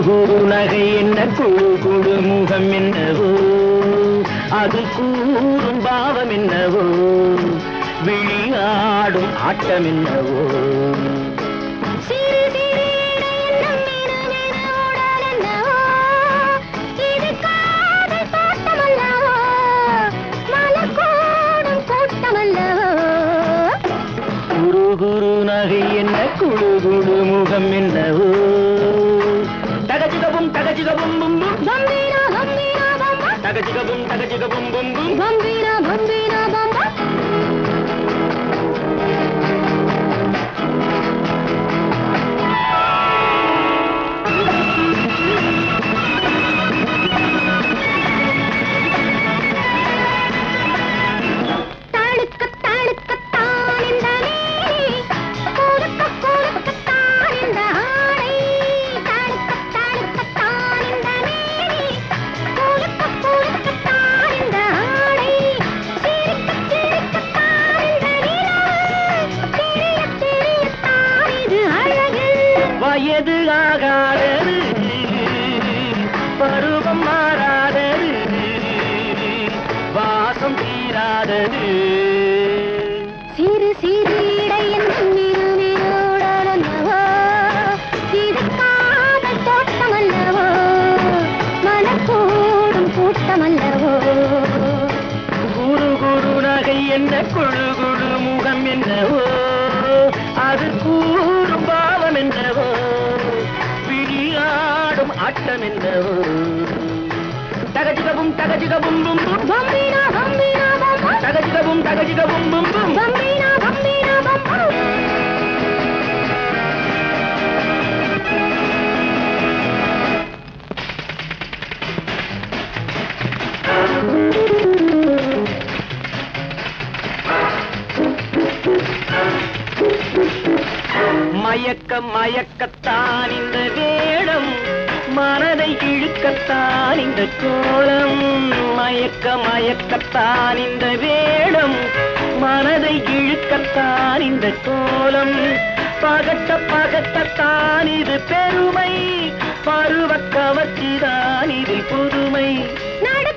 குரு நகை என்ன குழு குழு முகம் என்னவோ அது கூறும் பாவம் என்னவோ விழியாடும் ஆட்டம் என்னவோ சிறு சிறு எண்ணம் மினுமினு உடல் என்னவோ, இது காதல் தோட்டமல்லவோ, மலர் கூடும் கூட்டமல்லவோ. குரு குரு நகை என்ன குழு குழு முகம் என்னவோ தகஜிகபும் தகஜிகபும் பும் பும் பம்பீரா, பம்பீரா, பம்பா. தகஜிகபும் தகஜிகபும் பும் பும் பம்பீரா, பம்பீரா, பம்பா. தடுக்க தடுக்கத்தான் இந்த மேனி, குலுக்க குலுக்கத்தான் இந்த ஆடை. தடுக்க தடுக்கத்தான் இந்த மேனி, குலுக்க குலுக்கத்தான் இந்த ஆடை. சிரிக்க சிரிக்கத்தான் இந்த நிலவு, திரிய திரியத்தான் இது அழகு. வயது ஆகாதது பருவம் மாறாதது வாசம் தீராதது சிறு சிறு இடையின் மிருமிருடலல்லவோ, இது காதல் தோட்டமல்லவோ, மலர் கூடும் கூட்டமல்லவோ. குரு குரு நகை என்ன குழு குழு முகம் என்னவோ அது கூறும் பாவம் என்னவோ விழியாடும் ஆட்டம் என்னவோ தகஜிகபும் தகஜிகபும் பும் பும் பம்பீரா, பம்பீரா, பம்பா. தகஜிகபும் தகஜிகபும் பும் பும் பம்பீரா, பம்பீரா, பம்பா. மயக்க மயக்கத்தான் இந்த வேடம் மனதை இழுக்கத்தான் இந்த கோலம் மயக்க மயக்கத்தான் இந்த வேடம் மனதை இழுக்கத்தான் இந்த கோலம் பகட்ட பகட்டத்தான் இது பெருமை பருவ கவர்ச்சிதான் இதில் புதுமை நடு